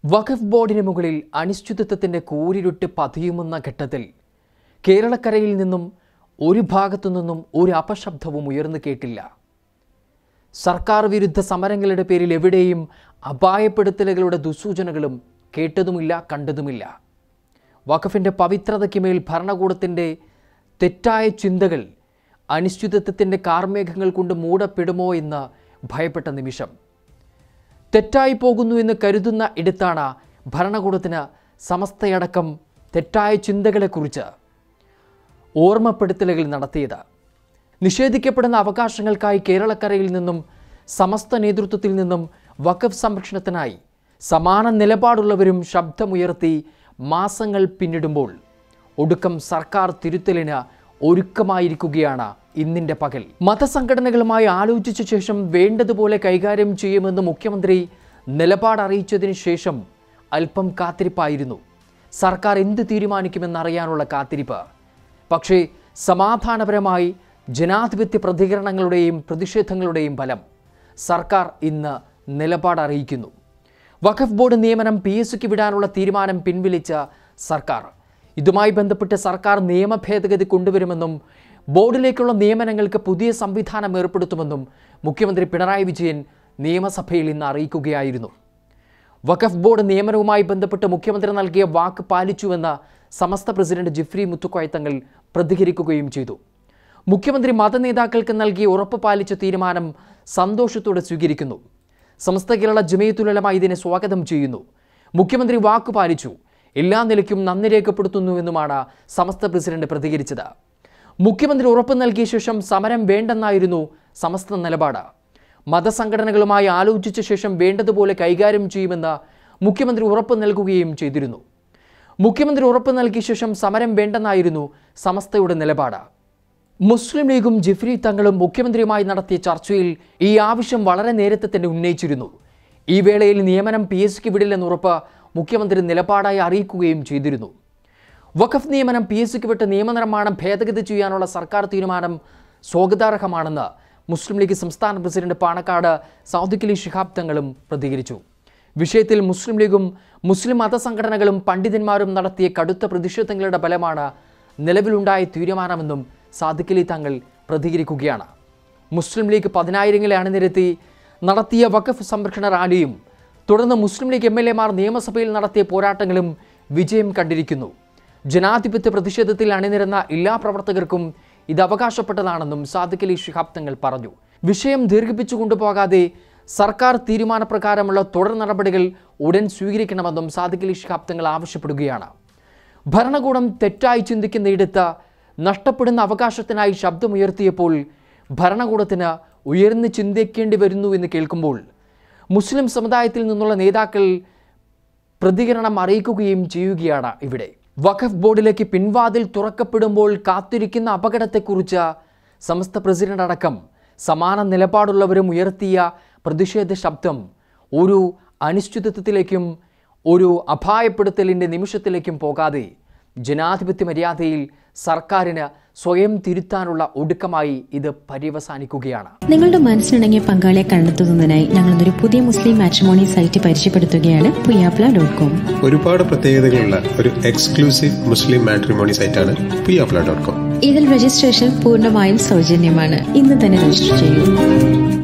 വഖഫ് ബോർഡിന് മുകളിൽ അനിശ്ചിതത്വത്തിന്റെ കൂരിരുട്ട് പതിയുമെന്ന ഘട്ടത്തിൽ കേരളക്കരയിൽ നിന്നും ഒരു ഭാഗത്തു നിന്നും ഒരു അപശബ്ദവും ഉയർന്നു കേട്ടില്ല സർക്കാർ വിരുദ്ധ സമരങ്ങളുടെ പേരിൽ എവിടെയും അപായപ്പെടുത്തലുകളുടെ ദുസൂചനകളും കേട്ടതുമില്ല കണ്ടതുമില്ല വഖഫിൻ്റെ പവിത്രതയ്ക്ക് മേൽ ഭരണകൂടത്തിൻ്റെ തെറ്റായ ചിന്തകൾ അനിശ്ചിതത്വത്തിൻ്റെ കാർമേഘങ്ങൾ കൊണ്ട് മൂടപ്പെടുമോ എന്ന് ഭയപ്പെട്ട നിമിഷം തെറ്റായി പോകുന്നു എന്ന് കരുതുന്ന ഇടത്താണ് ഭരണകൂടത്തിന് സമസ്തയടക്കം തെറ്റായ ചിന്തകളെക്കുറിച്ച് ഓർമ്മപ്പെടുത്തലുകൾ നടത്തിയത് നിഷേധിക്കപ്പെടുന്ന അവകാശങ്ങൾക്കായി കേരളക്കരയിൽ നിന്നും സമസ്ത നേതൃത്വത്തിൽ നിന്നും വഖഫ് സംരക്ഷണത്തിനായി സമാന നിലപാടുള്ളവരും ശബ്ദമുയർത്തി മാസങ്ങൾ പിന്നിടുമ്പോൾ ഒടുക്കം സർക്കാർ തിരുത്തലിന് ഒരുക്കമായിരിക്കുകയാണ് ഇന്നിൻ്റെ പകൽ മതസംഘടനകളുമായി ആലോചിച്ച ശേഷം വേണ്ടതുപോലെ കൈകാര്യം ചെയ്യുമെന്ന് മുഖ്യമന്ത്രി നിലപാട് അറിയിച്ചതിന് ശേഷം അല്പം കാത്തിരിപ്പായിരുന്നു സർക്കാർ എന്ത് തീരുമാനിക്കുമെന്നറിയാനുള്ള കാത്തിരിപ്പ് പക്ഷേ സമാധാനപരമായി ജനാധിപത്യ പ്രതികരണങ്ങളുടെയും പ്രതിഷേധങ്ങളുടെയും ഫലം സർക്കാർ ഇന്ന് നിലപാട് അറിയിക്കുന്നു വഖഫ് ബോർഡ് നിയമനം പി എസ് സിക്ക് വിടാനുള്ള തീരുമാനം പിൻവലിച്ച സർക്കാർ ഇതുമായി ബന്ധപ്പെട്ട് സർക്കാർ നിയമ ഭേദഗതി കൊണ്ടുവരുമെന്നും ബോർഡിലേക്കുള്ള നിയമനങ്ങൾക്ക് പുതിയ സംവിധാനം ഏർപ്പെടുത്തുമെന്നും മുഖ്യമന്ത്രി പിണറായി വിജയൻ നിയമസഭയിൽ ഇന്ന് അറിയിക്കുകയായിരുന്നു വഖഫ് ബോർഡ് നിയമനവുമായി ബന്ധപ്പെട്ട് മുഖ്യമന്ത്രി നൽകിയ വാക്ക് പാലിച്ചുവെന്ന് സമസ്ത പ്രസിഡന്റ് ജിഫ്രി മുത്തുക്കോയ തങ്ങൾ പ്രതികരിക്കുകയും ചെയ്തു മുഖ്യമന്ത്രി മതനേതാക്കൾക്ക് നൽകിയ ഉറപ്പ് പാലിച്ച തീരുമാനം സന്തോഷത്തോടെ സ്വീകരിക്കുന്നു സമസ്ത കേരള ജമയത്തുലമ ഇതിനെ സ്വാഗതം ചെയ്യുന്നു മുഖ്യമന്ത്രി വാക്കു പാലിച്ചു എല്ലാ നിലയ്ക്കും നന്ദി രേഖപ്പെടുത്തുന്നുവെന്നുമാണ് സമസ്ത പ്രസിഡന്റ് പ്രതികരിച്ചത് മുഖ്യമന്ത്രി ഉറപ്പ് നൽകിയ ശേഷം സമരം വേണ്ടെന്നായിരുന്നു സമസ്ത നിലപാട് മതസംഘടനകളുമായി ആലോചിച്ച ശേഷം വേണ്ടതുപോലെ കൈകാര്യം ചെയ്യുമെന്ന് മുഖ്യമന്ത്രി ഉറപ്പ് നൽകുകയും ചെയ്തിരുന്നു മുഖ്യമന്ത്രി ഉറപ്പ് നൽകിയ ശേഷം സമരം വേണ്ടെന്നായിരുന്നു സമസ്തയുടെ നിലപാട് മുസ്ലിം ലീഗും ജിഫ്രി തങ്ങളും മുഖ്യമന്ത്രിയുമായി നടത്തിയ ചർച്ചയിൽ ഈ ആവശ്യം വളരെ നേരത്തെ തന്നെ ഉന്നയിച്ചിരുന്നു ഈ വേളയിൽ നിയമനം പി എസ് സിക്ക് വിടില്ലെന്ന് ഉറപ്പ് മുഖ്യമന്ത്രി നിലപാടായി അറിയിക്കുകയും ചെയ്തിരുന്നു വഖഫ് നിയമനം പി എസ് സിക്ക് വിട്ട് നിയമനിർമ്മാണം ഭേദഗതി ചെയ്യാനുള്ള സർക്കാർ തീരുമാനം സ്വാഗതാർഹമാണെന്ന് മുസ്ലിം ലീഗ് സംസ്ഥാന പ്രസിഡന്റ് പാണക്കാട് സൗദിഖലി ശിഹാബ് തങ്ങളും പ്രതികരിച്ചു വിഷയത്തിൽ മുസ്ലിം ലീഗും മുസ്ലിം മതസംഘടനകളും പണ്ഡിതന്മാരും നടത്തിയ കടുത്ത പ്രതിഷേധങ്ങളുടെ ഫലമാണ് നിലവിലുണ്ടായ തീരുമാനമെന്നും സാദിഖലി തങ്ങൾ പ്രതികരിക്കുകയാണ് മുസ്ലിം ലീഗ് പതിനായിരങ്ങളെ അണിനിരത്തി നടത്തിയ വഖഫ് സംരക്ഷണ റാലിയും തുടർന്ന് മുസ്ലിം ലീഗ് എം എൽ എമാർ നിയമസഭയിൽ നടത്തിയ പോരാട്ടങ്ങളും വിജയം കണ്ടിരിക്കുന്നു ജനാധിപത്യ പ്രതിഷേധത്തിൽ അണിനിരന്ന എല്ലാ പ്രവർത്തകർക്കും ഇത് അവകാശപ്പെട്ടതാണെന്നും സാദിഖ് അലി ശിഹാബ് തങ്ങൾ പറഞ്ഞു വിഷയം ദീർഘിപ്പിച്ചു കൊണ്ടുപോകാതെ സർക്കാർ തീരുമാനപ്രകാരമുള്ള തുടർ നടപടികൾ ഉടൻ സ്വീകരിക്കണമെന്നും സാദിഖ് അലി ശിഹാബ് തങ്ങൾ ആവശ്യപ്പെടുകയാണ് ഭരണകൂടം തെറ്റായി ചിന്തിക്കുന്നിടത്ത് നഷ്ടപ്പെടുന്ന അവകാശത്തിനായി ശബ്ദമുയർത്തിയപ്പോൾ ഭരണകൂടത്തിന് ഉയർന്ന് ചിന്തിക്കേണ്ടി വരുന്നു എന്ന് കേൾക്കുമ്പോൾ മുസ്ലിം സമുദായത്തിൽ നിന്നുള്ള നേതാക്കൾ പ്രതികരണം അറിയിക്കുകയും ചെയ്യുകയാണ് ഇവിടെ വഖഫ് ബോർഡിലേക്ക് പിൻവാതിൽ തുറക്കപ്പെടുമ്പോൾ കാത്തിരിക്കുന്ന അപകടത്തെക്കുറിച്ച് സമസ്ത പ്രസിഡന്റ് അടക്കം സമാന നിലപാടുള്ളവരും ഉയർത്തിയ പ്രതിഷേധ ശബ്ദം ഒരു അനിശ്ചിതത്വത്തിലേക്കും ഒരു അപായപ്പെടുത്തലിൻ്റെ നിമിഷത്തിലേക്കും പോകാതെ ജനാധിപത്യ മര്യാദയിൽ സർക്കാരിന് സ്വയം തിരുത്താനുള്ള ഒടുക്കമായി ഇത് പര്യവസാനിക്കുകയാണ് നിങ്ങളുടെ മനസ്സിനിണങ്ങിയ പങ്കാളിയെ കണ്ടെത്തുന്നതിനായി ഞങ്ങൾ ഒരു പുതിയ മുസ്ലിം മാട്രിമോണി സൈറ്റ് പരിചയപ്പെടുത്തുകയാണ് പുയാപ്ല ഡോട്ട് കോം ഒരുപാട് പ്രത്യേകതകളുള്ള ഒരു എക്സ്ക്ലൂസീവ് മുസ്ലിം മാട്രിമോണി സൈറ്റാണ് പിയാപ്ല ഡോട്ട് കോം ഇതിൽ രജിസ്ട്രേഷൻ പൂർണ്ണമായും സൗജന്യമാണ് ഇന്ന് തന്നെ രജിസ്റ്റർ ചെയ്യൂ